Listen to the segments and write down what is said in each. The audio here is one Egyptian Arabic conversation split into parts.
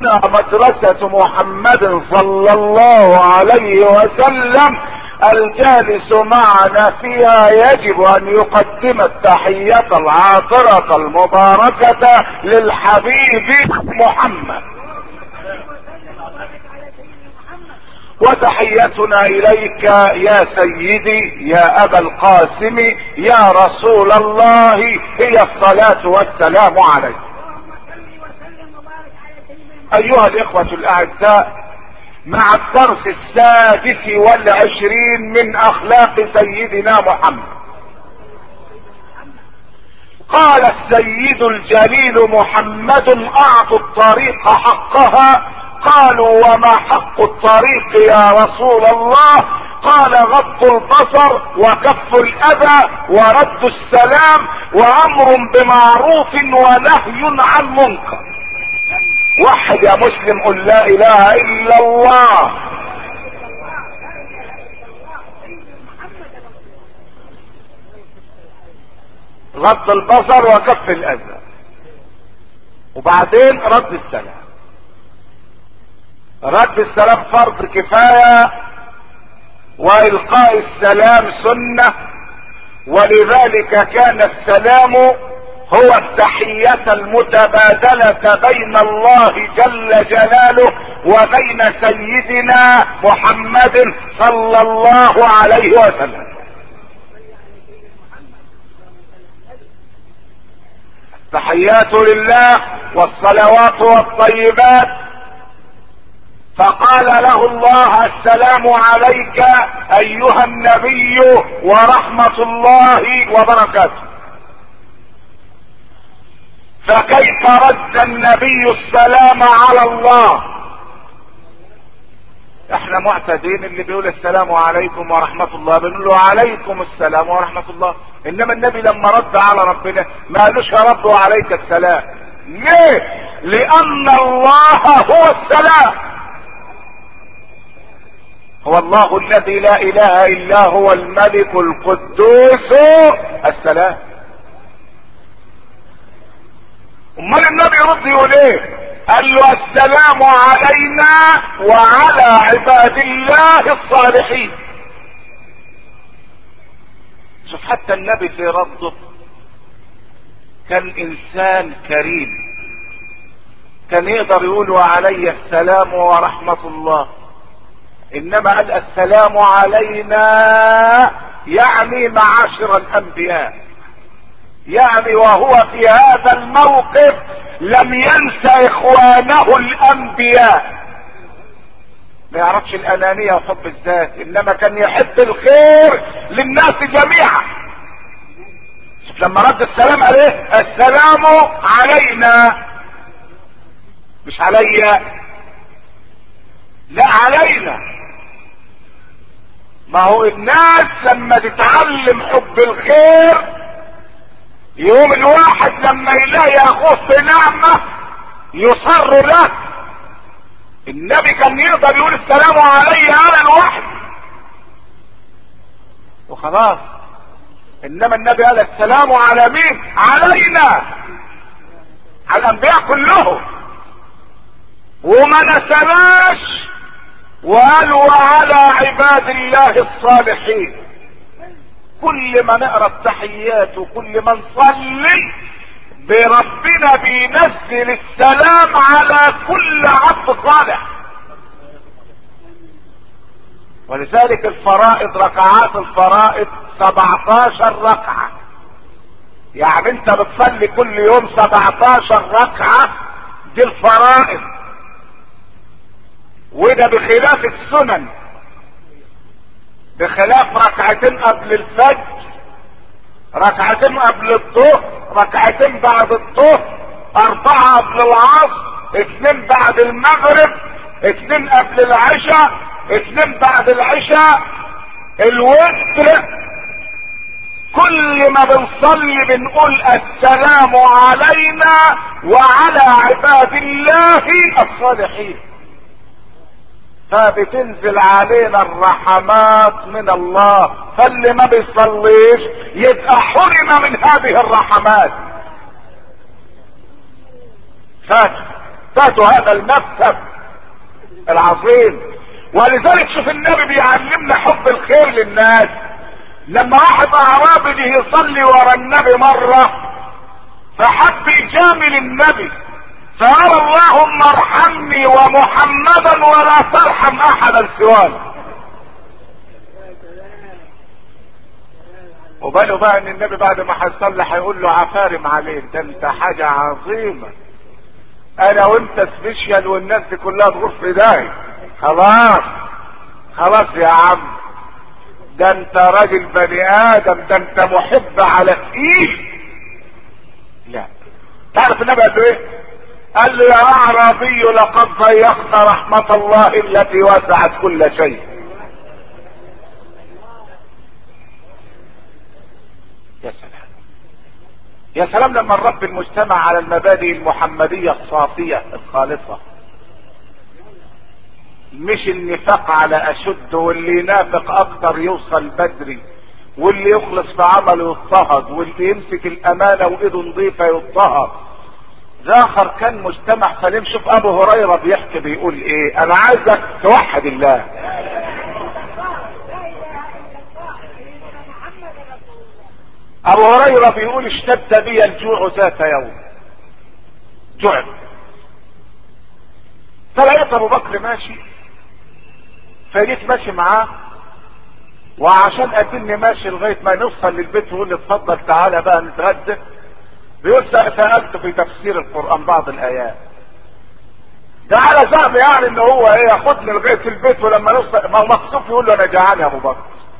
مدرسة محمد صلى الله عليه وسلم الجالس معنا فيها يجب ان يقدم التحية العاطرة المباركة للحبيب محمد وتحيتنا اليك يا سيدي يا ابا القاسم يا رسول الله هي الصلاة والسلام عليك ايها الاخوة الاعزاء مع الدرس السادس والعشرين من اخلاق سيدنا محمد قال السيد الجليل محمد اعطوا الطريق حقها قالوا وما حق الطريق يا رسول الله قال غض البصر وكف الاذى ورد السلام وامر بمعروف ونهي عن منكر وحد يا مسلم قل لا اله الا الله غض البصر وكف الاذى وبعدين رد السلام رد السلام فرض كفاية والقاء السلام سنة ولذلك كان السلام هو التحية المتبادلة بين الله جل جلاله وبين سيدنا محمد صلى الله عليه وسلم التحيات لله والصلوات والطيبات فقال له الله السلام عليك ايها النبي ورحمة الله وبركاته فكيف رد النبي السلام على الله احنا معتادين اللي بيقول السلام عليكم ورحمة الله بنقول له عليكم السلام ورحمة الله انما النبي لما رد على ربنا ما قالوش يا رب وعليك السلام ليه لان الله هو السلام هو الله الذي لا اله الا هو الملك القدوس السلام امال النبي يرد يقول ايه قال له السلام علينا وعلى عباد الله الصالحين شوف حتى النبي في رده كان انسان كريم كان يقدر يقول وعلي السلام ورحمة الله انما قال السلام علينا يعني معاشر الانبياء يعني وهو في هذا الموقف لم ينسى اخوانه الانبياء ما يعرفش الانانية وحب الذات انما كان يحب الخير للناس جميعا شوف لما رد السلام قال ايه السلام علينا مش عليا لا علينا ما هو الناس لما تتعلم حب الخير يوم الواحد لما يلاقي اخوه في نعمة يصر له النبي كان يقدر يقول السلام علي انا الوحد وخلاص انما النبي قال السلام على مين علينا على الانبياء كلهم وما نسباش وقال وعلى عباد الله الصالحين كل ما نقرا التحيات وكل ما نصلي بربنا بينزل السلام على كل عبد صالح ولذلك الفرائض ركعات الفرائض 17 ركعة يعني انت بتصلي كل يوم 17 ركعة دي الفرائض وده بخلاف السنن بخلاف ركعتين قبل الفجر ركعتين قبل الظهر ركعتين بعد الظهر اربعة قبل العصر اثنين بعد المغرب اثنين قبل العشاء اثنين بعد العشاء الوتر كل ما بنصلي بنقول السلام علينا وعلى عباد الله الصالحين فبتنزل علينا الرحمات من الله فاللي ما بيصليش يبقى حرم من هذه الرحمات فاتح فاتوا هذا المكسب العظيم ولذلك شوف النبي بيعلمنا حب الخير للناس لما واحد اعرابي يصلي ورا النبي مرة فحب يجامل النبي فقال اللهم ارحمني ومحمدا ولا ترحم احدا سوانا وباله بقى ان النبي بعد ما هيصلي هيقول له عفارم عليك ده انت حاجة عظيمة انا وانت سبيشيال والناس دي كلها تغور في داهية خلاص خلاص يا عم ده انت راجل بني ادم ده انت محب على تقيل لا تعرف النبي قال له ايه قال له يا اعرابي لقد ضيقت رحمة الله التي وسعت كل شيء يا سلام يا سلام لما الرب المجتمع على المبادئ المحمدية الصافية الخالصة مش النفاق على اشد واللي ينافق اكتر يوصل بدري واللي يخلص في عمله يضطهد واللي يمسك الامانة وايده نظيفة يضطهد ذاخر كان مجتمع سليم شوف ابو هريرة بيحكي بيقول ايه انا عايزك توحد الله ابو هريرة بيقول اشتد بي الجوع ذات يوم جعت فلقيت ابو بكر ماشي فجيت ماشي معاه وعشان اتني ماشي لغايه ما نوصل للبيت ويقول لي اتفضل تعالى بقى نتغدى بيقول سالت في تفسير القران بعض الايات ده على زعم يعني ان هو ايه ياخدني لغايه البيت ولما نوصل ما هو مكسوف يقول له انا جعان يا ابو بكر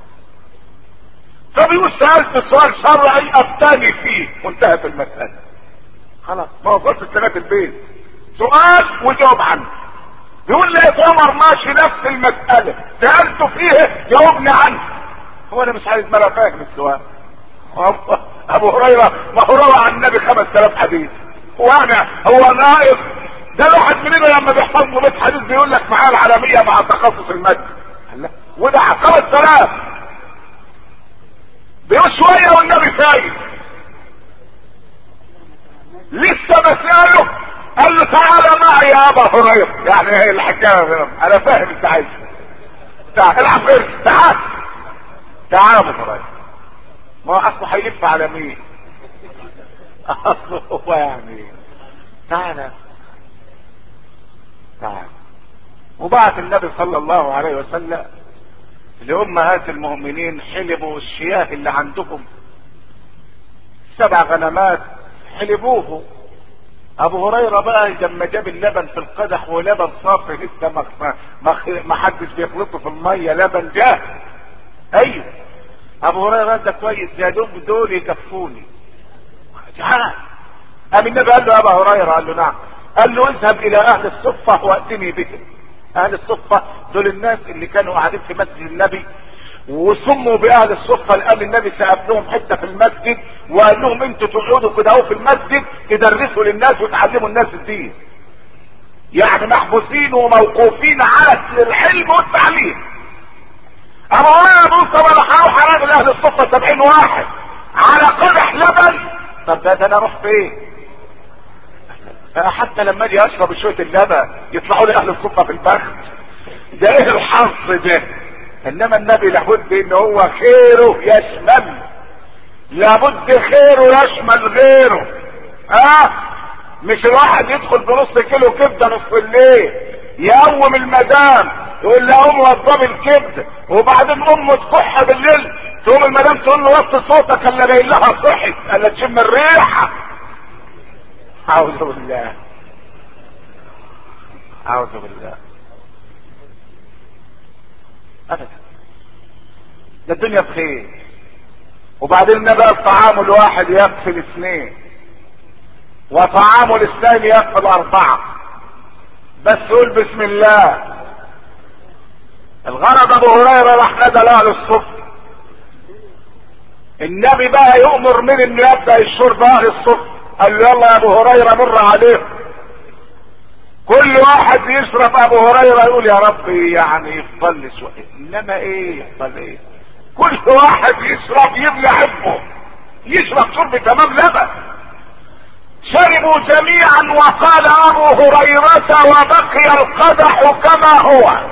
فبيقول سالت سؤال شرعي افتاني فيه وانتهت المساله خلاص ما وصلت لغايه البيت سؤال وجاوب عنه يقول لي عمر ماشي نفس المسألة سألته فيه جاوبني عنه هو انا مش عايز مرة فاهم السؤال ابو هريرة ما هو روى عن النبي خمس تلاف حديث هو انا هو نائب ده الواحد مننا لما بيحفظ له 100 حديث بيقول لك معاه العالمية مع تخصص المد وده خمس تلاف بيقول شوية والنبي فايد لسه بسأله قال له تعالى معي يا ابا هريره يعني هي الحكايه انا فاهم انت عايز تعال العب قرش تعال تعال ابو هريره ما هو اصله هيلف على مين اصله هو يعني تعال تعال وبعث النبي صلى الله عليه وسلم لامهات المؤمنين حلبوا الشياه اللي عندهم سبع غنمات حلبوه ابو هريره بقى لما جاب اللبن في القدح ولبن صافي لسه ما ما ما حدش بيخلطه في الميه لبن جاه ايوه ابو هريره ده كويس يا دوب دول يكفوني جعان قام النبي قال له يا ابا هريره قال له نعم قال له اذهب الى اهل الصفه واتني بهم اهل الصفه دول الناس اللي كانوا قاعدين في مسجد النبي وسموا باهل الصفه لان النبي ساب لهم حته في المسجد وقال لهم انتوا تقعدوا كده اهو في المسجد تدرسوا للناس وتعلموا الناس الدين. يعني محبوسين وموقوفين على العلم والتعليم. ابو هريره بيقول طب انا هروح اراجل اهل الصفه 70 واحد على قدح لبن طب ده, ده انا اروح فين؟ حتى لما اجي اشرب شويه اللبن يطلعوا لي اهل الصفه في البخت. ده ايه الحظ ده؟ انما النبي لابد ان هو خيره يشمل لابد خيره يشمل غيره اه مش الواحد يدخل بنص كيلو كبده نصف الليل يقوم المدام يقول لها قوم وضب الكبده وبعدين امه تصح بالليل تقوم المدام تقول له وطي صوتك الا جاي لها صحت الا تشم الريحه اعوذ بالله اعوذ بالله ابدا ده الدنيا بخير وبعدين بقى الطعام الواحد يكفي الاثنين وطعام الاثنين يكفي الاربعه بس قول بسم الله الغرض ابو هريره راح نادى لاهل الصف النبي بقى يؤمر من انه يبدا الشرب اهل الصف قال له يلا يا ابو هريره مر عليه كل واحد يشرب ابو هريره يقول يا رب يعني يفضل لي شويه انما ايه يفضل ايه كل واحد يشرب يملى عبه يشرب شرب تمام لبن شربوا جميعا وقال ابو هريرة وبقي القدح كما هو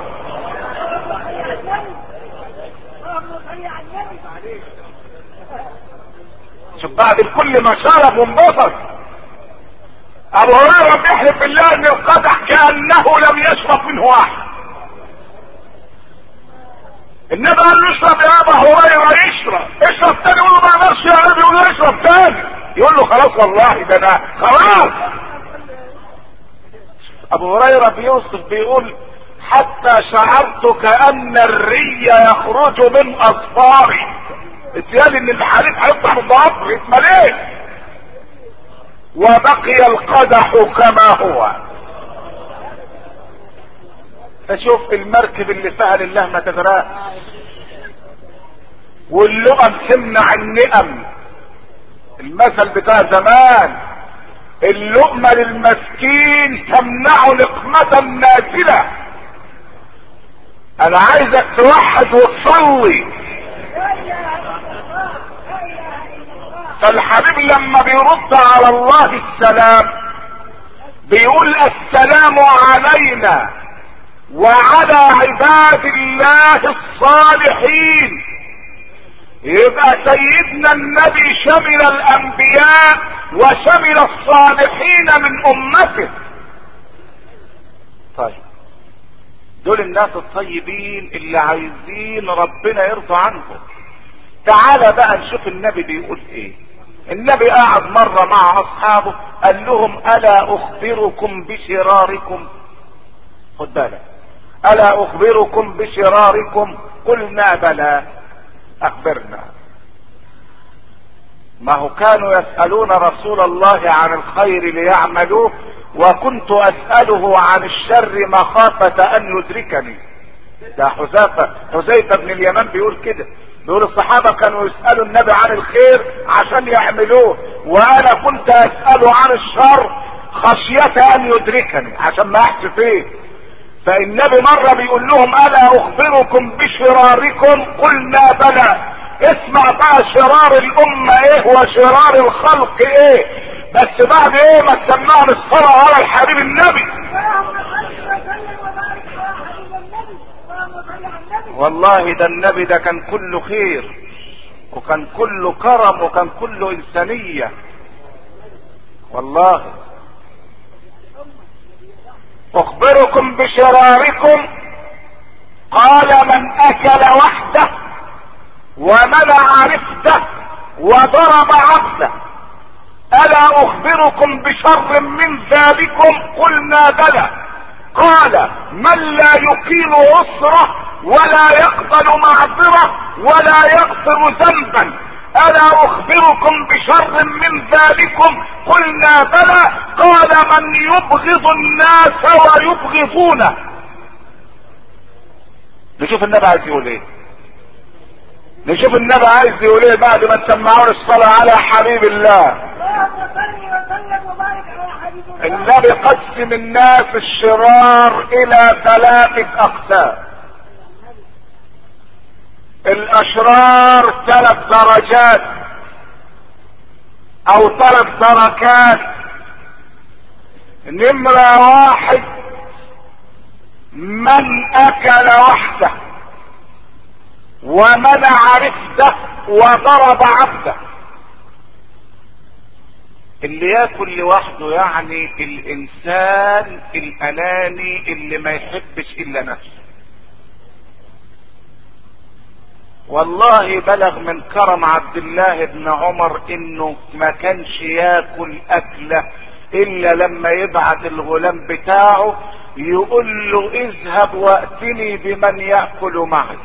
شوف بعد كل ما شرب وانبسط ابو هريره بيحلف بالله ان القدح كانه لم يشرب منه واحد النبي قال له اشرب يا ابا هريره اشرب اشرب تاني يقول له ما اقدرش يا قلبي يقول له اشرب تاني يقول له خلاص والله ده انا خلاص ابو هريره بيوصف بيقول حتى شعرت كان الري يخرج من اظفاري اتيالي ان الحليب هيطلع من ضفري اتمليت وبقي القدح كما هو فشوف المركب اللي فيها لله ما تغرقش واللقم تمنع النقم المثل بتاع زمان اللقمة للمسكين تمنع لقمة نازلة انا عايزك توحد وتصلي فالحبيب لما بيرد على الله السلام بيقول السلام علينا وعلى عباد الله الصالحين يبقى سيدنا النبي شمل الانبياء وشمل الصالحين من امته طيب دول الناس الطيبين اللي عايزين ربنا يرضى عنهم تعالى بقى نشوف النبي بيقول ايه النبي قعد مرة مع اصحابه قال لهم الا اخبركم بشراركم خد بالك الا اخبركم بشراركم قلنا بلى اخبرنا ما هو كانوا يسألون رسول الله عن الخير ليعملوه وكنت اسأله عن الشر مخافة ان يدركني ده حذافة حذيفة بن اليمان بيقول كده بيقول الصحابة كانوا يسألوا النبي عن الخير عشان يعملوه وانا كنت اسأله عن الشر خشية ان يدركني عشان ما احس فيه فالنبي مرة بيقول لهم الا اخبركم بشراركم قلنا بلى اسمع بقى شرار الامة ايه وشرار الخلق ايه بس بعد ايه ما تسمعوا الصلاة على الحبيب النبي والله ده النبي ده كان كله خير وكان كله كرم وكان كله انسانية والله اخبركم بشراركم قال من اكل وحده ومنع رفده وضرب عبده الا اخبركم بشر من ذلكم قلنا بلى قال من لا يقيم اسره ولا يقبل معذره ولا يغفر ذنبا الا اخبركم بشر من ذلكم قلنا بلى قال من يبغض الناس ويبغضونه نشوف النبي عايز يقول ايه نشوف النبي عايز يقول ايه بعد ما تسمعون الصلاة على حبيب الله النبي قسم الناس الشرار الى ثلاثة اقسام الاشرار ثلاث درجات او ثلاث دركات نمرة واحد من اكل وحده ومنع رفده وضرب عبده اللي ياكل لوحده يعني الانسان الاناني اللي ما يحبش الا نفسه والله بلغ من كرم عبد الله بن عمر انه ما كانش ياكل اكله الا لما يبعت الغلام بتاعه يقول له اذهب واتني بمن ياكل معي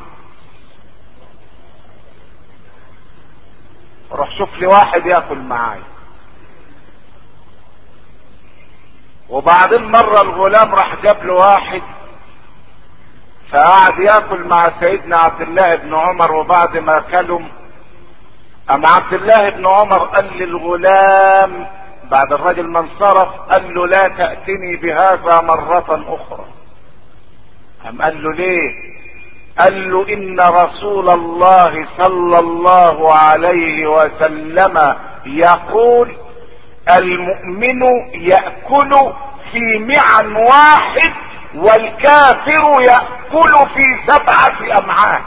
روح شوف لي واحد ياكل معاي وبعدين مرة الغلام راح جاب له واحد فقعد ياكل مع سيدنا عبد الله بن عمر وبعد ما كلم اما عبد الله بن عمر قال للغلام بعد الرجل ما انصرف قال له لا تأتني بهذا مرة اخرى قام قال له ليه قال له ان رسول الله صلى الله عليه وسلم يقول المؤمن يأكل في معا واحد والكافر يأكل في سبعة امعاء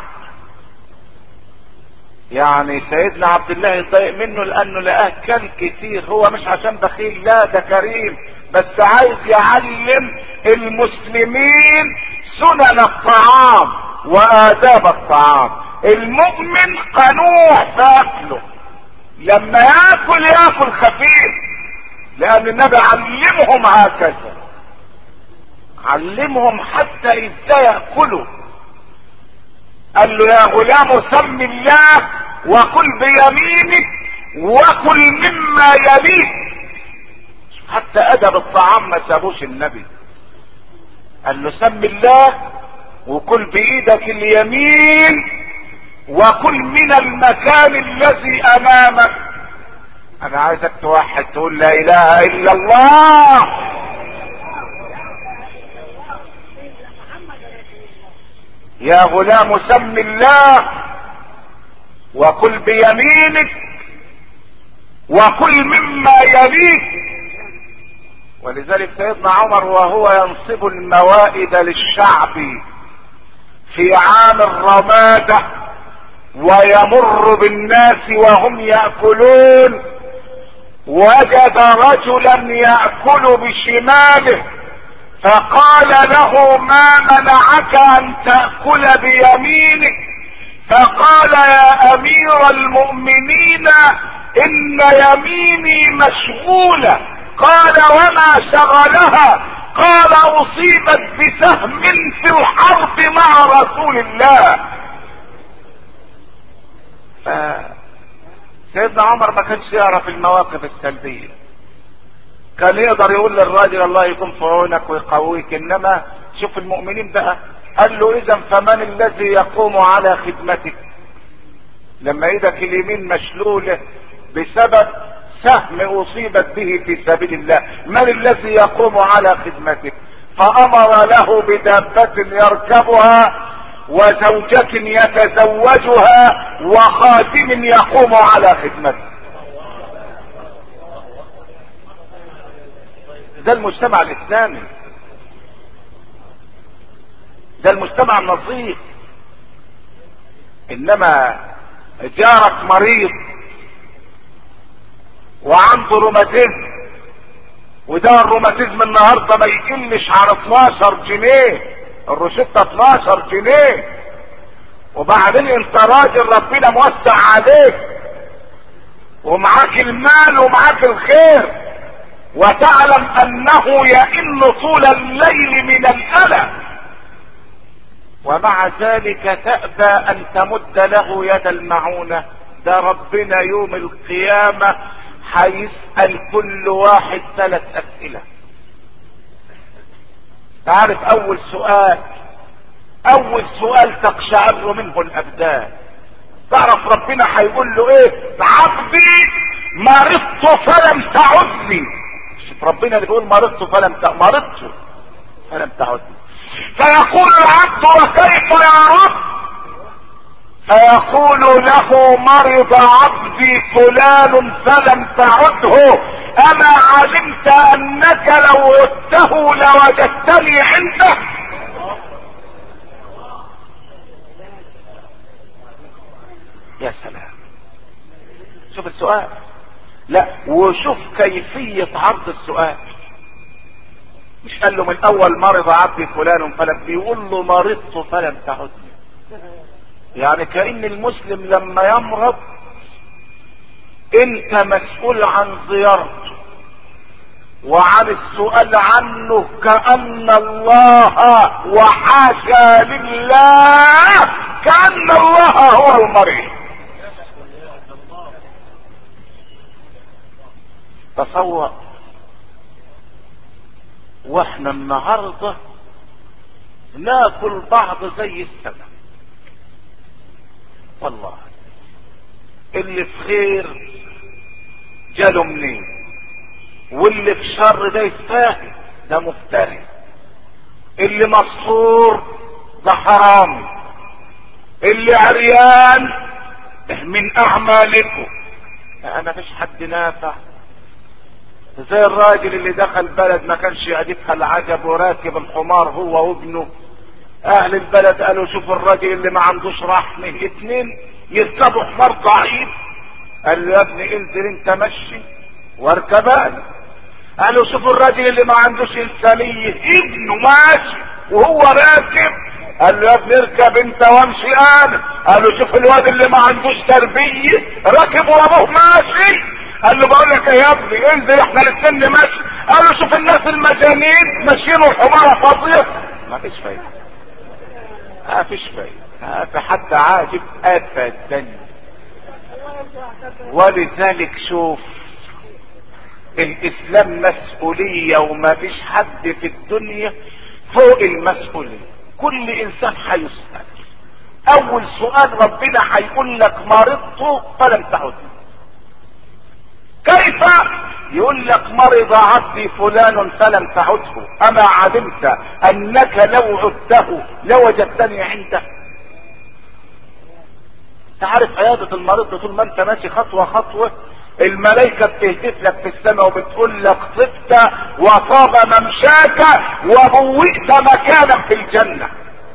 يعني سيدنا عبد الله يضايق منه لانه لقاه كل كتير هو مش عشان بخيل لا ده كريم بس عايز يعلم المسلمين سنن الطعام واداب الطعام المؤمن قنوع في اكله لما ياكل ياكل خفيف لان النبي علمهم هكذا علمهم حتى ازاي ياكلوا قال له يا غلام سم الله وكل بيمينك وكل مما يليك حتى ادب الطعام ما سابوش النبي قال له سم الله وكل بايدك اليمين وكل من المكان الذي امامك انا عايزك توحد تقول لا اله الا الله يا غلام سم الله وكل بيمينك وكل مما يليك ولذلك سيدنا عمر وهو ينصب الموائد للشعب في عام الرمادة ويمر بالناس وهم يأكلون وجد رجلا يأكل بشماله فقال له ما منعك ان تأكل بيمينك فقال يا امير المؤمنين ان يميني مشغولة قال وما شغلها قال اصيبت بسهم في الحرب مع رسول الله ف... سيدنا عمر ما كانش يعرف المواقف السلبيه كان يقدر يقول للراجل الله يكون في عونك ويقويك انما شوف المؤمنين بقى قال له اذا فمن الذي يقوم على خدمتك لما ايدك اليمين مشلولة بسبب سهم اصيبت به في سبيل الله من الذي يقوم على خدمتك فامر له بدابة يركبها وزوجة يتزوجها وخادم يقوم على خدمته ده المجتمع الاسلامي ده المجتمع النظيف انما جارك مريض وعنده روماتيزم وده الروماتيزم النهارده ما يقلش على 12 جنيه الروشته 12 جنيه وبعدين انت راجل ربنا موسع عليك ومعاك المال ومعاك الخير وتعلم انه يئن طول الليل من الالم ومع ذلك تأبى ان تمد له يد المعونة ده ربنا يوم القيامة هيسأل كل واحد ثلاث اسئلة تعرف اول سؤال اول سؤال تقشعر منه الابدان تعرف ربنا هيقول له ايه عبدي مرضت فلم تعدني شوف ربنا اللي بيقول مرضت فلم ت... مرضت فلم تعدني فيقول العبد وكيف يا رب فيقول له مرض عبدي فلان فلم تعده اما علمت انك لو عدته لوجدتني عنده يا سلام شوف السؤال لا وشوف كيفية عرض السؤال مش قال له من اول مرض عبدي فلان فلم بيقول له مرضت فلم تعدني يعني كأن المسلم لما يمرض انت مسؤول عن زيارته وعن السؤال عنه كأن الله وحاشا لله كأن الله هو المريض تصور واحنا النهارده ناكل بعض زي السمك والله اللي في خير جاله منين واللي في شر ده يستاهل ده مفتري اللي مسحور ده حرام اللي عريان من اعمالكم ما فيش حد نافع زي الراجل اللي دخل بلد ما كانش يعجبها العجب وراكب الحمار هو وابنه اهل البلد قالوا شوفوا الراجل اللي ما عندوش رحمه اتنين يركبوا حمار ضعيف قال له يا ابني انزل انت مشي واركب انا قالوا شوفوا الراجل اللي ما عندوش انسانيه ابنه ماشي وهو راكب قال له يا ابني اركب انت وامشي انا قال له شوف الواد اللي ما عندوش تربيه راكب وابوه ماشي قال له بقول لك يا ابني انزل احنا الاثنين نمشي قال له شوف الناس المجانين ماشيين والحماره فاضيه ما فيش فايده ما فيش فايده ما في حد عاجب ابدا ولذلك شوف الاسلام مسؤوليه وما فيش حد في الدنيا فوق المسؤوليه كل انسان هيسال اول سؤال ربنا هيقول لك مرضت فلم تعد كيف يقول لك مرض عبدي فلان فلم تعده اما علمت انك لو عدته لوجدتني عنده تعرف عيادة المريض طول ما انت ماشي خطوة خطوة الملائكة بتهتف لك في السماء وبتقول لك طبت وطاب ممشاك وبوئت مكانا في الجنة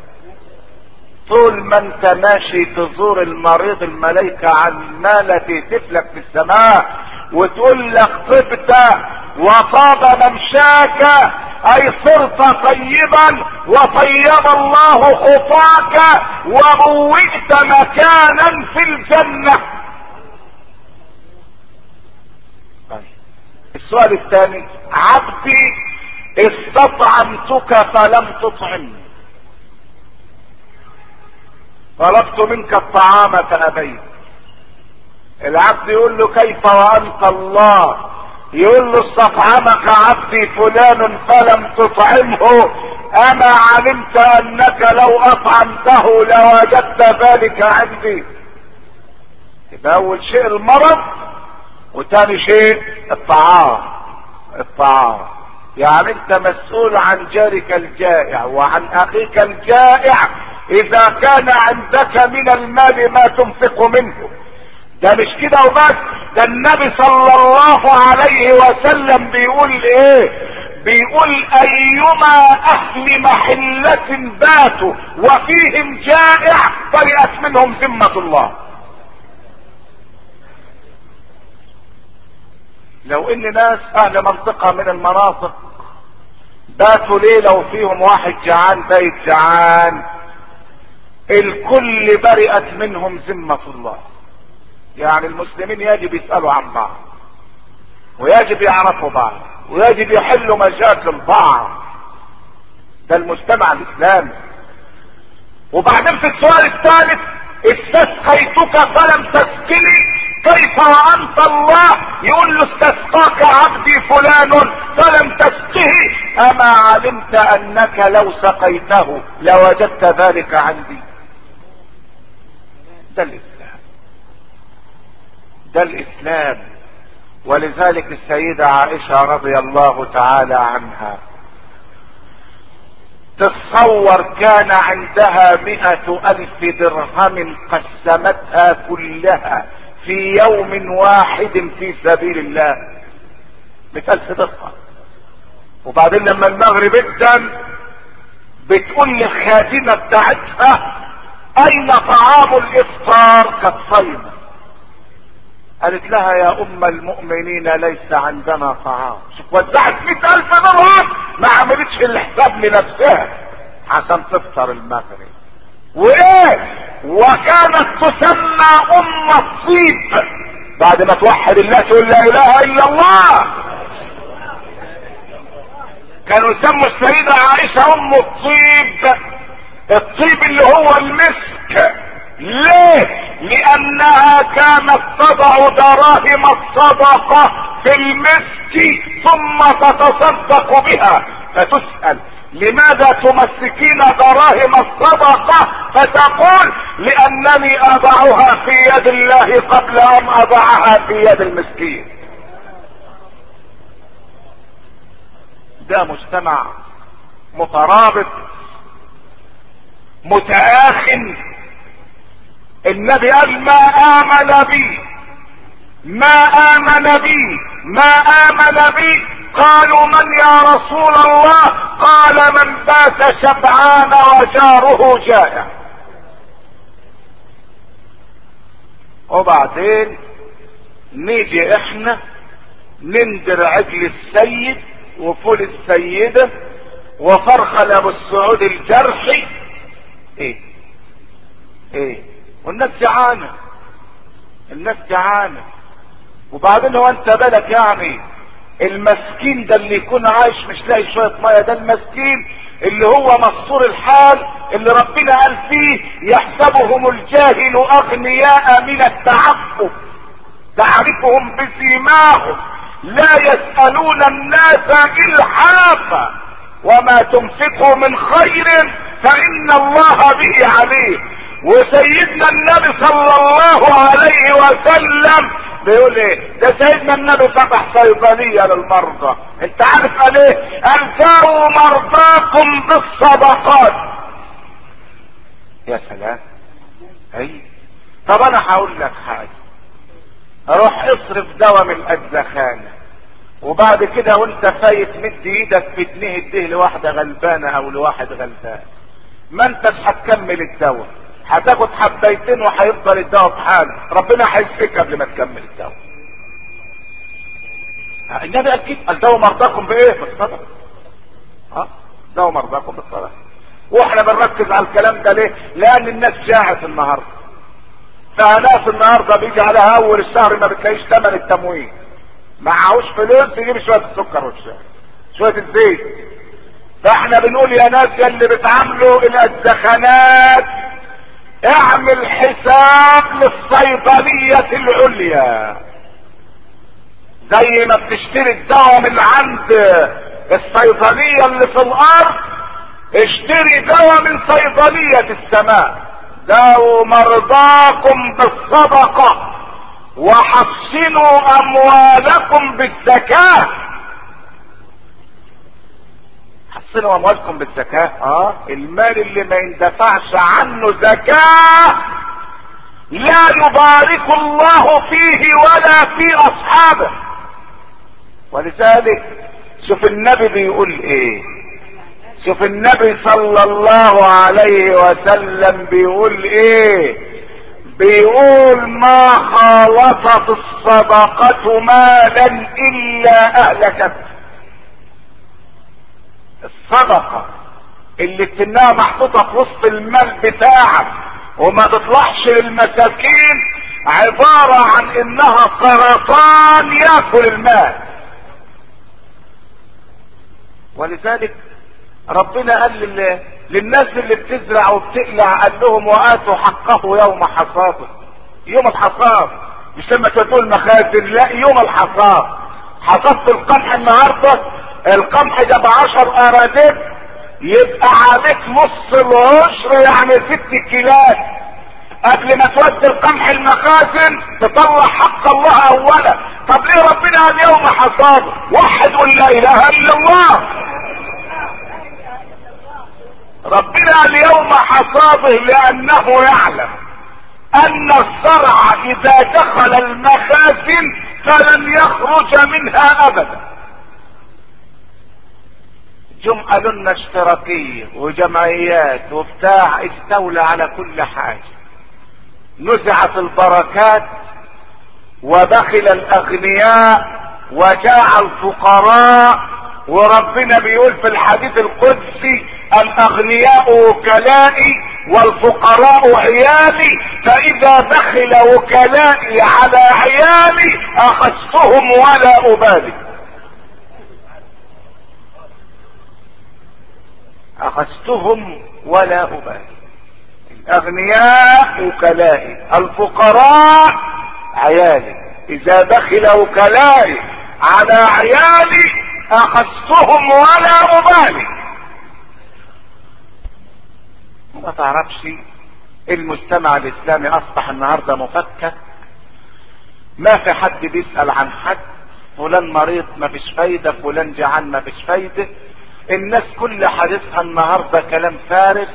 طول ما انت ماشي تزور المريض الملائكة عمالة تهتف لك في السماء وتقول لك طبت وطاب ممشاك اي صرت طيبا وطيب الله خطاك وبوئت مكانا في الجنة السؤال الثاني عبدي استطعمتك فلم تطعمني طلبت منك الطعام فابيت العبد يقول له كيف وانت الله يقول له استطعمك عبدي فلان فلم تطعمه اما علمت انك لو اطعمته لوجدت ذلك عندي يبقى اول شيء المرض وتاني شيء الطعام الطعام يعني انت مسؤول عن جارك الجائع وعن اخيك الجائع اذا كان عندك من المال ما تنفق منه ده مش كده وبس ده النبي صلى الله عليه وسلم بيقول ايه بيقول ايما اهل محلة باتوا وفيهم جائع برئت منهم ذمة الله لو ان ناس اهل منطقة من المناطق باتوا ليلة وفيهم واحد جعان بيت جعان الكل برئت منهم ذمة الله يعني المسلمين يجب يسألوا عن بعض ويجب يعرفوا بعض ويجب يحلوا مشاكل بعض ده المجتمع الاسلامي وبعدين في السؤال الثالث استسقيتك فلم تسقني كيف وانت الله يقول له استسقاك عبدي فلان فلم تسقه اما علمت انك لو سقيته لوجدت ذلك عندي ده الاسلام ده الاسلام ولذلك السيدة عائشة رضي الله تعالى عنها تصور كان عندها مئة الف درهم قسمتها كلها في يوم واحد في سبيل الله مئة الف درهم وبعدين لما المغرب ادن بتقول للخادمة بتاعتها اين طعام الافطار كانت صايمة قالت لها يا ام المؤمنين ليس عندنا طعام شوف وزعت مئة الف درهم ما عملتش الحساب لنفسها عشان تفطر المغرب وايه وكانت تسمى ام الطيب بعد ما توحد الله تقول لا اله الا الله كانوا يسموا السيدة عائشة ام الطيب الطيب اللي هو المسك ليه لانها كانت تضع دراهم الصدقة في المسك ثم تتصدق بها فتسأل لماذا تمسكين دراهم الصدقة فتقول لانني اضعها في يد الله قبل ان اضعها في يد المسكين ده مجتمع مترابط متآخن النبي قال ما آمن بي ما امن بي ما امن بي قالوا من يا رسول الله قال من بات شبعان وجاره جائع وبعدين نيجي احنا نندر عجل السيد وفول السيدة وفرخل ابو السعود الجرحي ايه ايه والناس جعانة الناس جعانة وبعدين هو انت بالك يعني المسكين ده اللي يكون عايش مش لاقي شوية مية ده المسكين اللي هو مصور الحال اللي ربنا قال فيه يحسبهم الجاهل اغنياء من التعفف تعرفهم بسيماهم لا يسألون الناس الحافة وما تنفقوا من خير فإن الله به عليه وسيدنا النبي صلى الله عليه وسلم بيقول ايه ده سيدنا النبي فتح صيدلية للمرضى انت عارف قال ايه قال جاءوا مرضاكم بالصدقات يا سلام اي طب انا هقول لك حاجة روح اصرف دواء من الزخانة وبعد كده وانت فايت مد ايدك في جنيه اديه لواحدة غلبانة او لواحد غلبان ما انتش هتكمل الدواء هتاخد حبيتين وهيفضل الدواء في حاله ربنا هيشفيك قبل ما تكمل الدواء النبي قال كده قال دواء مرضاكم بايه بالصدقه ها دواء مرضاكم بالصدقه واحنا بنركز على الكلام ده ليه لان الناس جاعت النهارده فناس النهارده بيجي عليها اول الشهر ما بتلاقيش ثمن التموين معهوش فلوس يجيب شويه السكر والشاي شويه الزيت فاحنا بنقول يا ناس يا اللي بتعاملوا الزخانات اعمل حساب للصيدلية العليا زي ما بتشتري الدواء من عند الصيدلية اللي في الارض اشتري دواء من صيدلية السماء داووا مرضاكم بالصدقة وحصنوا اموالكم بالزكاة حصنوا اموالكم بالزكاة اه المال اللي ما يندفعش عنه زكاة لا يبارك الله فيه ولا في اصحابه ولذلك شوف النبي بيقول ايه شوف النبي صلى الله عليه وسلم بيقول ايه بيقول ما خالطت الصدقة مالا الا اهلكته الصدقة اللي تنها محطوطة في وسط المال بتاعك وما تطلعش للمساكين عبارة عن انها سرطان ياكل المال ولذلك ربنا قال لل... للناس اللي بتزرع وبتقلع قال لهم واتوا حقه يوم حصاده يوم الحصاد مش لما تودوا المخازن لا يوم الحصاد حصدت القمح النهارده القمح ده بعشر اراضيك يبقى عليك نص العشر يعني ست كيلات قبل ما تودي القمح المخازن تطلع حق الله اولا طب ليه ربنا قال يوم حصاده وحد قل لا اله الا الله ربنا قال يوم حصاده لانه يعلم ان الزرع اذا دخل المخازن فلن يخرج منها ابدا جم قالوا لنا اشتراكيه وجمعيات وبتاع استولى على كل حاجه نزعت البركات وبخل الاغنياء وجاع الفقراء وربنا بيقول في الحديث القدسي الاغنياء وكلائي والفقراء عيالي فاذا بخل وكلائي على عيالي اخذتهم ولا ابالي اخذتهم ولا ابالي الاغنياء وكلائي الفقراء عيالي اذا بخل وكلائي على عيالي اخذتهم ولا ابالي ما تعرفش المجتمع الاسلامي اصبح النهارده مفكك ما في حد بيسال عن حد فلان مريض ما فيش فايده فلان جعان ما فيش فايده الناس كل حديثها النهارده كلام فارغ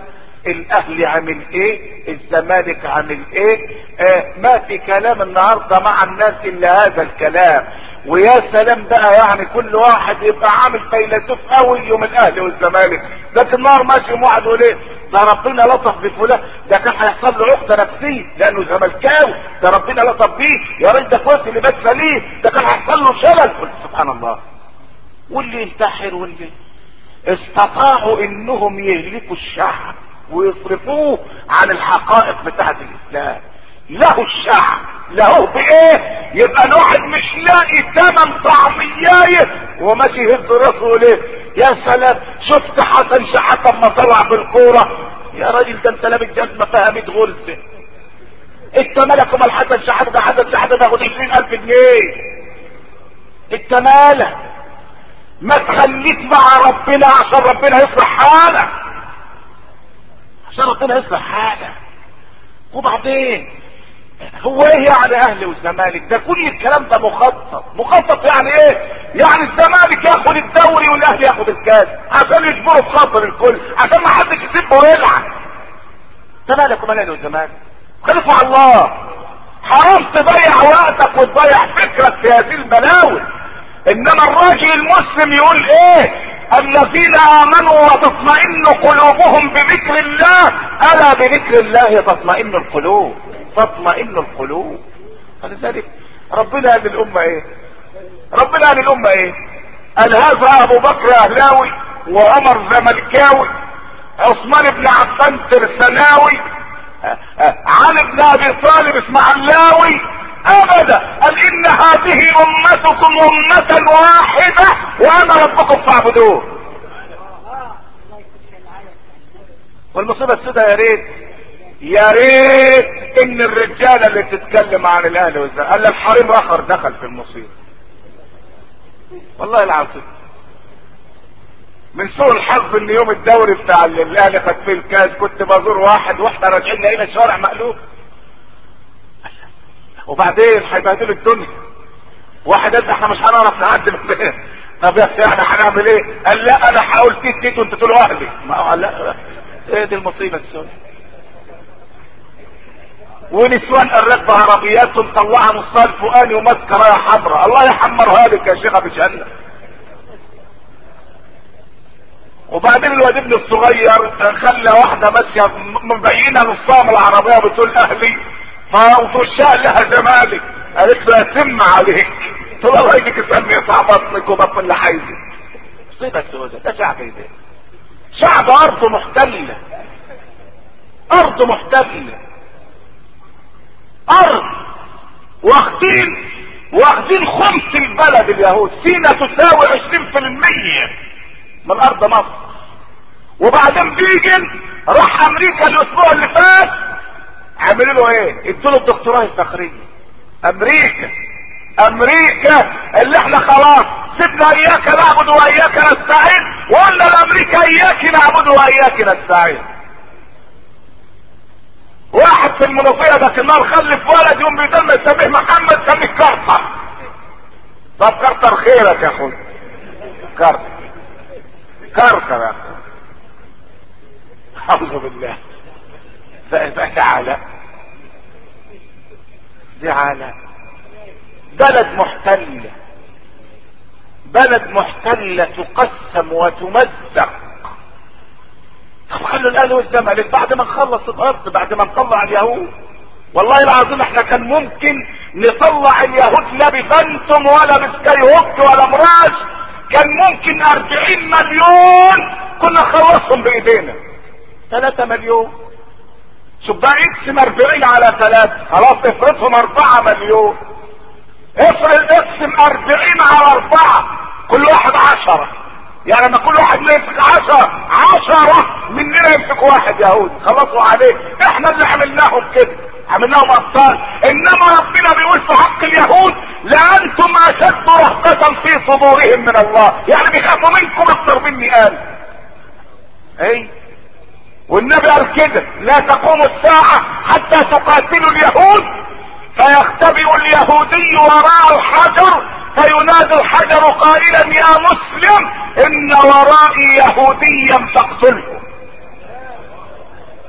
الاهلي عامل ايه الزمالك عامل ايه آه ما في كلام النهارده مع الناس الا هذا الكلام ويا سلام بقى يعني كل واحد يبقى عامل فيلسوف قوي يوم الاهلي والزمالك ده النهار ماشي يوم واحد يقول ايه ده ربنا لطف بفلان ده كان هيحصل له عقده نفسيه لانه زملكاوي ده ربنا لطف بيه يا راجل ده كويس اللي بات سليم ده كان هيحصل له شلل قلت سبحان الله واللي ينتحر واللي استطاعوا انهم يهلكوا الشعب ويصرفوه عن الحقائق بتاعت الاسلام له الشعب له بايه يبقى الواحد مش لاقي ثمن طعميايه وماشي يهز راسه ليه يا سلام شفت حسن شحاته اما طلع بالكوره يا راجل ده انت لابس جزمه فيها 100 غرزه انت مالك ومال حسن شحاته ده حسن شحاته بياخد 20000 جنيه انت مالك ما تخليك مع ربنا عشان ربنا يصلح حالك عشان ربنا يصلح حالك وبعدين هو ايه يعني اهلي والزمالك ده كل الكلام ده مخطط مخطط يعني ايه يعني الزمالك ياخد الدوري والاهلي ياخد الكاس عشان يجبروا في خاطر الكل عشان ما حدش يسيبه ويلعب انت مالك ومال الاهلي والزمالك خليك مع الله حرام تضيع وقتك وتضيع فكرك في هذه البلاوي انما الراجل المسلم يقول ايه الذين امنوا وتطمئن قلوبهم بذكر الله الا بذكر الله تطمئن القلوب تطمئن القلوب فلذلك ربنا قال للامه ايه ربنا قال للامه ايه قال هذا ابو بكر اهلاوي وعمر زملكاوي عثمان بن عفان ترسناوي علي بن ابي طالب اسماعيلاوي ابدا قال ان هذه امتكم امة واحدة وانا ربكم فاعبدوه والمصيبة السوداء يا ريت يا ريت ان الرجالة اللي بتتكلم عن الاهلي والزمالك قال الحريم اخر دخل في المصيبة والله العظيم من سوء الحظ ان يوم الدوري بتاع الاهلي خد فيه الكاس كنت بزور واحد واحنا راجعين لقينا الشوارع مقلوب وبعدين هيبهدلوا الدنيا واحد قال احنا مش هنعرف نعدي من طب يا اخي احنا هنعمل ايه؟ قال لا انا هقول تيت تيت وانت تقولوا اهلي ما قال لا ايه دي المصيبه السوداء ونسوان راكبه عربيات ومطلعه نصها الفوقاني وماسكه رايه حمراء الله يحمرها لك يا شيخه بجنة وبعدين الواد ابن الصغير خلى واحده ماشيه مبينه نصها من العربيه بتقول اهلي فوشها لها زمالك قالت له يتم عليك تقول الله يجيك اسمي يقطع بطنك وبطن اللي عايزك مصيبه سوداء ده شعب ايه ده شعب ارضه محتله ارض محتله ارض واخدين واخدين خمس البلد اليهود سينا تساوي عشرين في المية من ارض مصر وبعدين بيجن راح امريكا الاسبوع اللي فات عملوا له ايه ادوا له الدكتوراه الفخريه امريكا امريكا اللي احنا خلاص سيبنا اياك نعبد واياك نستعين وقلنا لامريكا اياك نعبد واياك نستعين واحد في المنوفيه ده النار خلف ولد يوم بيدل يسميه محمد سميه كرتر طب كرتر خيرك يا اخوي كرتر كرتر يا اخوي اعوذ بالله تعالى تعالى بلد محتلة بلد محتلة تقسم وتمزق طب خلوا الاهلي والزمالك بعد ما نخلص الارض بعد ما نطلع اليهود والله العظيم احنا كان ممكن نطلع اليهود لا بفانتوم ولا بسكاي هوك ولا مراج كان ممكن اربعين مليون كنا نخلصهم بايدينا ثلاثة مليون شوف بقى اقسم 40 على 3 خلاص افرضهم 4 مليون افرض اقسم 40 على 4 كل واحد 10 يعني لما كل واحد يمسك 10 10 مننا يمسك واحد يهودي خلصوا عليه احنا اللي عملناهم كده عملناهم ابطال انما ربنا بيقول في حق اليهود لانتم اشد رهبة في صدورهم من الله يعني بيخافوا منكم اكتر مني قال اي والنبي قال كده لا تقوم الساعة حتى تقاتلوا اليهود فيختبئ اليهودي وراء الحجر فينادي الحجر قائلا يا مسلم ان ورائي يهوديا فاقتله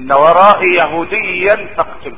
ان ورائي يهوديا فاقتله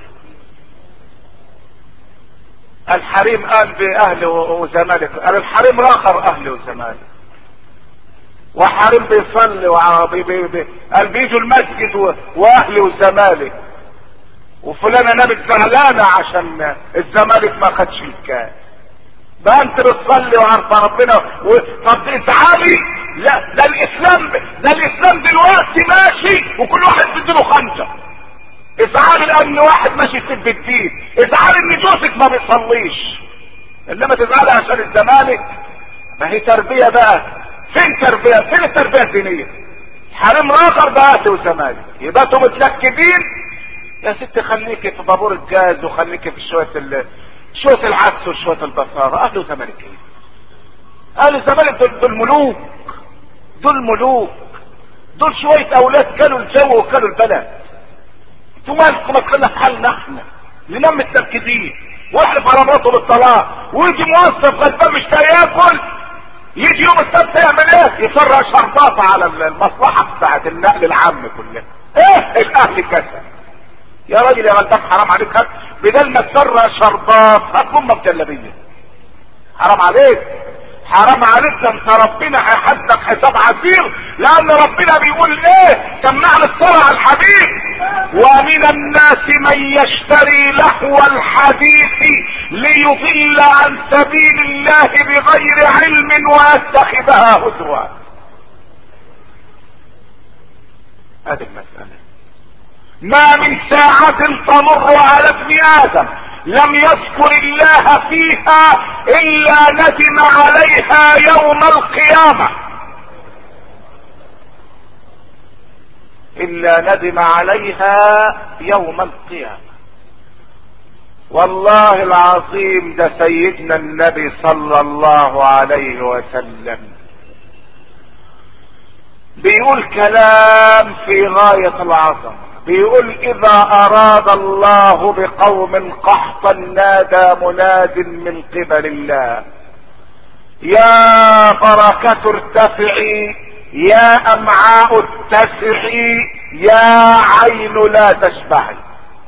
الحريم قال باهل وزمالك قال الحريم اخر اهل وزمالك وحريم بيصلي وعربي بي بي قال بيجوا المسجد واهلي وزمالك وفلانه نامت زعلانه عشان الزمالك ما خدش الكاس بقى انت بتصلي وعارفه ربنا و... طب ازعلي لا ده الاسلام ده الاسلام دلوقتي ماشي وكل واحد بيديله خنجر ازعلي لان واحد ماشي يسب الدين ازعلي ان جوزك ما بيصليش انما تزعلي عشان الزمالك ما هي تربيه بقى فين تربيه فين التربيه الدينيه حريم اخر بقى اهل وزمالك يبقى انتوا متلكدين يا ست خليكي في بابور الجاز وخليكي في شويه ال... شويه العدس وشويه البصاره اهل وزمالك ايه اهل الزمالك دول, دول ملوك دول ملوك دول شويه اولاد كانوا الجو وكانوا البلد انتوا مالكم ما تخلينا في حالنا احنا ننام متنكدين واحلف على مراته بالطلاق ويجي موظف غلبان مش ياكل يجي يوم السبت يعمل ايه يفرق شرطات على المصلحه بتاعت النقل العام كلها ايه الاهل كسل يا راجل يا غلبان حرام عليك هات بدل ما تفرق شرطات هات امك جلابيه حرام عليك حرام عليك ده انت ربنا هيحاسبك حساب عسير لان ربنا بيقول ايه سمعنا الصلاة على الحبيب ومن الناس من يشتري لهو الحديث ليضل عن سبيل الله بغير علم ويتخذها هزوا هذه المسألة ما من ساعة تمر على ابن ادم لم يذكر الله فيها الا ندم عليها يوم القيامة الا ندم عليها يوم القيامة والله العظيم ده سيدنا النبي صلى الله عليه وسلم بيقول كلام في غاية العظمة بيقول اذا اراد الله بقوم قحطا نادى مناد من قبل الله يا بركة ارتفعي يا امعاء اتسعي يا عين لا تشبعي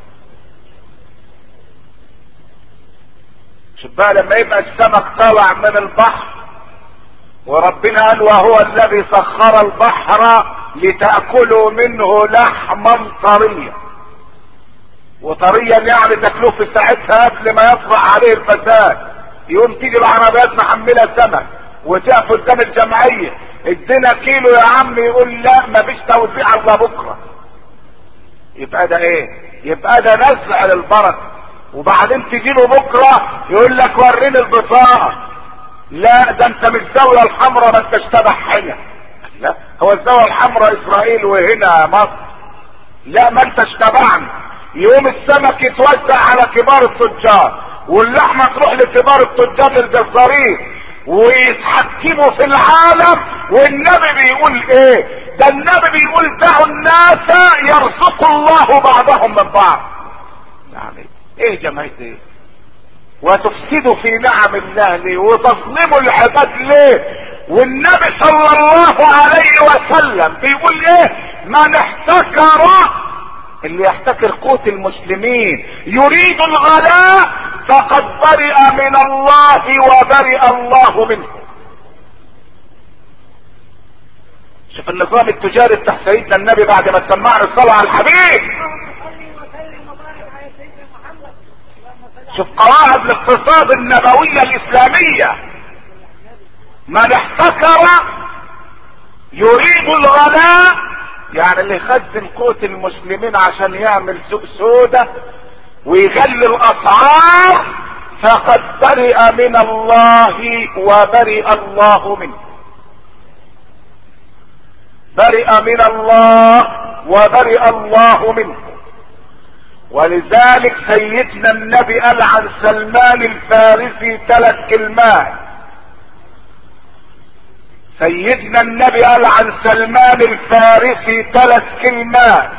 شوف بقى لما يبقى السمك طالع من البحر وربنا قال وهو الذي سخر البحر لتأكلوا منه لحما طريا وطريا يعني تاكلوه في ساعتها قبل ما يطلع عليه الفساد يقوم تيجي العربيات محمله سمك وتقف قدام الجمعيه ادينا كيلو يا عم يقول لا مفيش توزيع الا بكره يبقى ده ايه يبقى ده نزع للبركه وبعدين تجي له بكره يقول لك وريني البطاقه لا ده انت مش الزاويه الحمراء ما انتش تبع هنا لا هو الزاويه الحمراء اسرائيل وهنا مصر لا ما انتش تبعنا يوم السمك يتوزع على كبار التجار واللحمه تروح لكبار التجار للجزارين ويتحكموا في العالم والنبي بيقول ايه ده النبي بيقول دعوا الناس يرزق الله بعضهم من بعض يعني ايه جماعه ايه وتفسدوا في نعم الله ليه وتظلموا العباد ليه والنبي صلى الله عليه وسلم بيقول ايه من احتكر اللي يحتكر قوت المسلمين يريد الغلاء فقد برئ من الله وبرئ الله منه شوف النظام التجاري بتاع سيدنا النبي بعد ما سمعنا الصلاة على الحبيب شوف قواعد الاقتصاد النبوية الاسلامية من احتكر يريد الغلاء يعني اللي يخزن قوت المسلمين عشان يعمل سوق سودة ويغلي الاسعار فقد برئ من الله وبرئ الله منه برئ من الله وبرئ الله منه ولذلك سيدنا النبي قال عن سلمان الفارسي ثلاث كلمات سيدنا النبي قال عن سلمان الفارسي ثلاث كلمات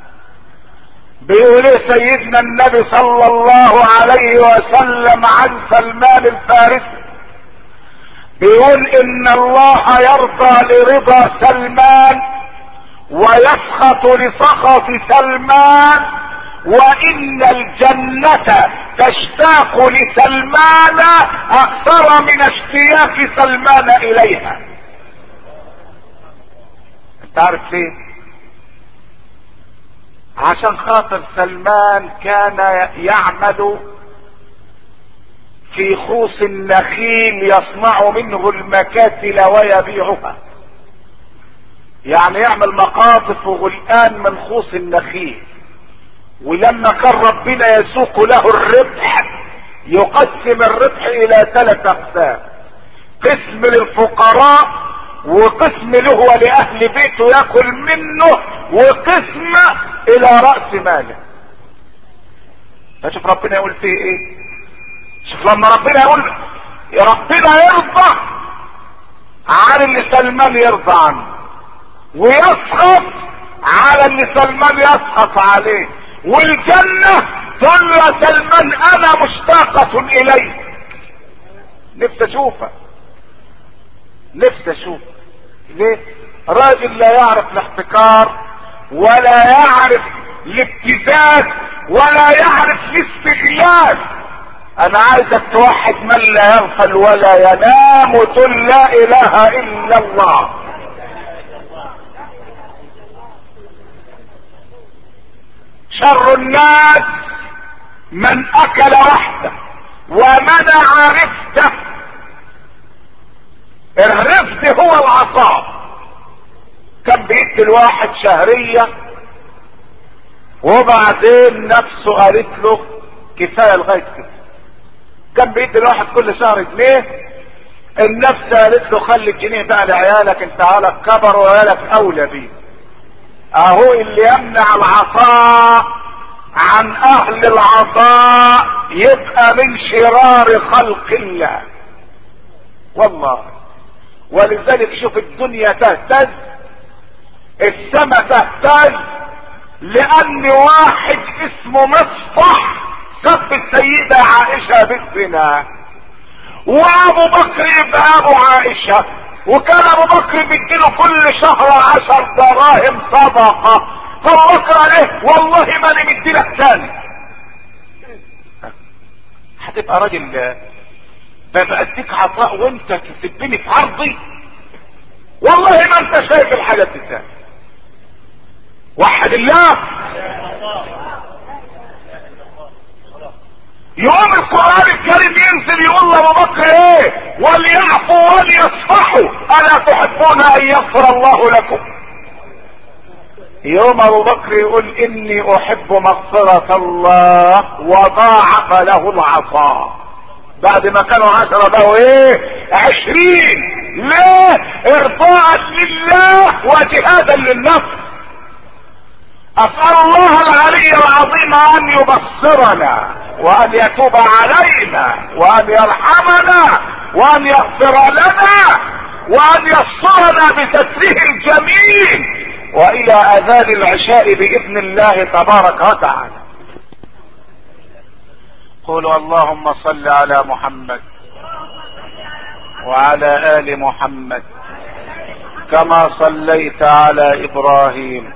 بيقول ايه سيدنا النبي صلى الله عليه وسلم عن سلمان الفارسي بيقول ان الله يرضى لرضا سلمان ويسخط لسخط سلمان وان الجنة تشتاق لسلمان اكثر من اشتياق سلمان اليها انت عارف ليه عشان خاطر سلمان كان يعمل في خوص النخيل يصنع منه المكاتل ويبيعها يعني يعمل مقاطف وغلقان من خوص النخيل ولما كان ربنا يسوق له الربح يقسم الربح الى ثلاث اقسام قسم للفقراء وقسم له ولاهل بيته ياكل منه وقسم الى رأس ماله فشوف ربنا يقول فيه ايه شوف لما ربنا يقول يا ربنا يرضى عن اللي سلمان يرضى عنه ويسخط على اللي سلمان يسخط عليه والجنة تقول له يا سلمان انا مشتاقة اليك نفسي اشوفك نفسي اشوفك ليه راجل لا يعرف الاحتكار ولا يعرف الابتزاز ولا يعرف الاستغلال انا عايزك توحد من لا يغفل ولا ينام وتقول لا اله الا الله شر الناس من اكل وحده ومنع رفده الرفد هو العصاب كان بيدي الواحد شهرية وبعدين نفسه قالت له كفاية لغاية كده كان بيدي الواحد كل شهر جنيه النفس قالت له خلي الجنيه بقى لعيالك انت عيالك كبر وعيالك اولى بيه اهو اللي يمنع العطاء عن اهل العطاء يبقى من شرار خلق الله والله ولذلك شوف الدنيا تهتز السماء تهتز لان واحد اسمه مصفح سب السيدة عائشة بالزنا وابو بكر يبقى ابو عائشة وكان ابو بكر بيديله كل شهر عشر دراهم صدقة فابو بكر عليه والله ما انا مديلك تاني هتبقى راجل ببقى اديك عطاء وانت تسبني في عرضي والله ما انت شايف الحاجات دي تاني وحد الله يقوم القرآن الكريم ينزل يقول لابو بكر ايه وليعفوا وليصفحوا الا تحبون ان يغفر الله لكم يوم ابو بكر يقول اني احب مغفرة الله وضاعف له العطاء بعد ما كانوا عشرة بقوا ايه عشرين ليه ارضاء لله وجهادا للنفس اسأل الله العلي العظيم ان يبصرنا وان يتوب علينا وان يرحمنا وان يغفر لنا وان يسترنا بستره الجميل والى اذان العشاء باذن الله تبارك وتعالى قولوا اللهم صل على محمد وعلى ال محمد كما صليت على ابراهيم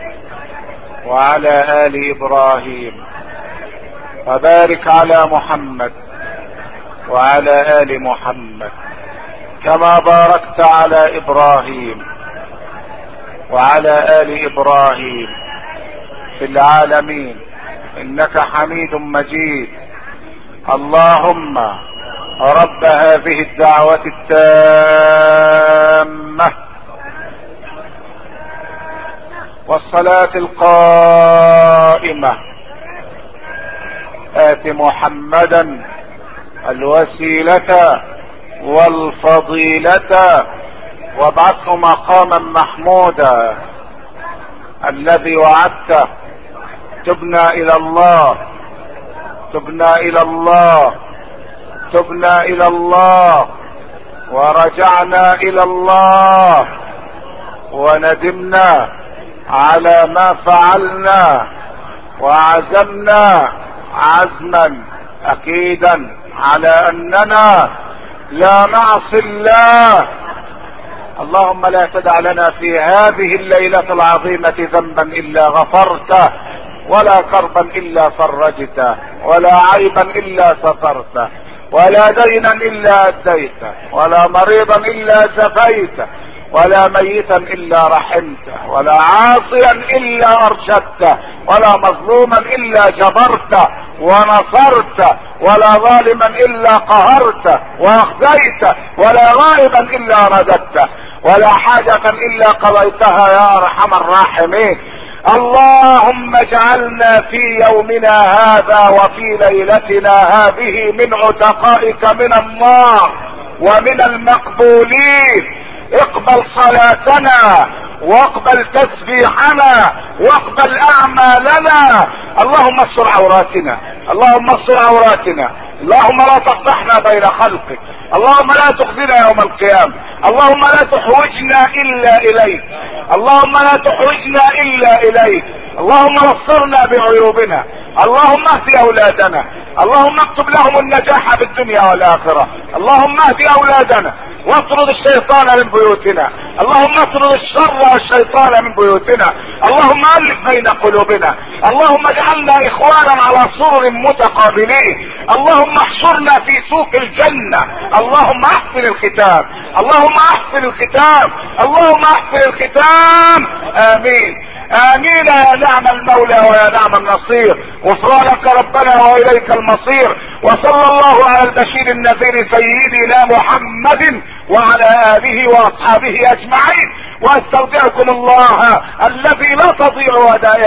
وعلى ال ابراهيم وبارك على محمد وعلى ال محمد كما باركت على ابراهيم وعلى ال ابراهيم في العالمين انك حميد مجيد اللهم رب هذه الدعوة التامة والصلاة القائمة آت محمدا الوسيلة والفضيلة وابعثه مقاما محمودا الذي وعدته تبنا الى الله تبنا الى الله تبنا الى الله ورجعنا الى الله وندمنا على ما فعلنا وعزمنا عزما اكيدا على اننا لا نعصي الله اللهم لا تدع لنا في هذه الليلة العظيمة ذنبا الا غفرته ولا كربا الا فرجته ولا عيبا الا سترته ولا دينا الا اديته ولا مريضا الا شفيته ولا ميتا الا رحمته ولا عاصيا الا ارشدته ولا مظلوما الا جبرته ونصرته ولا ظالما الا قهرته واخزيته ولا غائبا الا رددته ولا حاجة الا قضيتها يا ارحم الراحمين اللهم اجعلنا في يومنا هذا وفي ليلتنا هذه من عتقائك من النار ومن المقبولين اقبل صلاتنا واقبل تسبيحنا واقبل اعمالنا اللهم استر عوراتنا اللهم استر عوراتنا اللهم لا تفضحنا بين خلقك اللهم لا تخزنا يوم القيامة اللهم لا تحوجنا الا اليك اللهم لا تحوجنا الا اليك اللهم نصرنا بعيوبنا اللهم اهد اولادنا اللهم اكتب لهم النجاح في الدنيا والاخرة اللهم اهد اولادنا واطرد الشيطان من بيوتنا اللهم اطرد الشر والشيطان من بيوتنا اللهم الف بين قلوبنا اللهم اجعلنا اخوانا على سرر متقابلين اللهم احشرنا في سوق الجنة اللهم احسن الختام اللهم احسن الختام اللهم احسن الختام امين امين يا نعم المولى ويا نعم النصير غفرانك ربنا واليك المصير وصلى الله على البشير النذير سيدنا محمد وعلى اله واصحابه اجمعين واستودعكم الله الذي لا تضيع ودائع